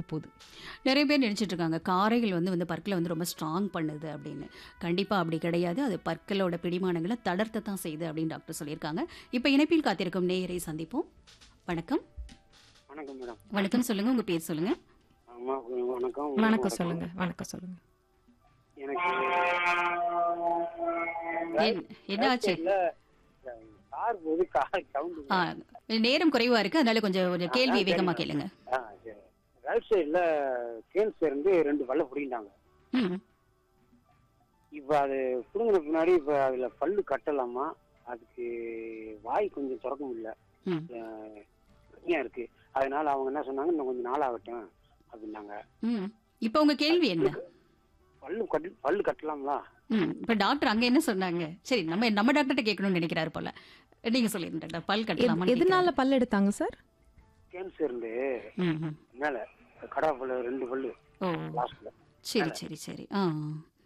போகுது நிறைய பேர் நினைச்சிட்டு இருக்காங்க காரைகள் வந்து வந்து பற்களை வந்து ரொம்ப ஸ்ட்ராங் பண்ணுது அப்படின்னு கண்டிப்பாக அப்படி கிடையாது அது பற்களோட பிடிமானங்களை தளர்த்த தான் செய்யுது அப்படின்னு டாக்டர் சொல்லியிருக்காங்க இப்போ இணைப்பில் காத்திருக்கும் நேயரை சந்திப்போம் வணக்கம் வணக்கம் மேடம் வணக்கம் சொல்லுங்க உங்க பேர் சொல்லுங்க ஆமா வணக்கம் வணக்கம் சொல்லுங்க வணக்கம் சொல்லுங்க எனக்கு என்- என்ன ஆச்சு இல்ல கார் போது கார் சவுண்டு ஆ, நேரம் குறைவா இருக்கு அதனால கொஞ்சம் கொஞ்சம் கேள்வி வேகமா கேளுங்க ரைட் சைடுல கேன்ஸ் இருந்து ரெண்டு பல்ல பிடிங்கிட்டாங்க ம் இப்ப அது பிடுங்கின பின்னாடி இப்ப அதுல பல்லு கட்டலாமா அதுக்கு வாய் கொஞ்சம் திறக்க முடியல ம் அஹ், பிரச்சனையா இருக்கு அதனால அவங்க என்ன சொன்னாங்க இன்னும் கொஞ்சம் நாள் ஆகட்டும் அப்படின்னாங்க ம் இப்போ உங்க கேள்வி என்ன பல்லு கட்டு பல்லு கட்டலாம்ல ம் இப்போ டாக்டர் அங்க என்ன சொன்னாங்க சரி நம்ம நம்ம டாக்டர்கிட்ட கேட்கணும்னு நினைக்கிறாரு போல நீங்க சொல்லிருங்க டாக்டர் பல் எது- கட்டலாமா எதனால பல் எடுத்தாங்க சார் கேன்ஸ் இருந்து ம் ம் மேல கடா பல்லு ரெண்டு பல்லு ஓ லாஸ்ட்ல சரி சரி சரி ஆ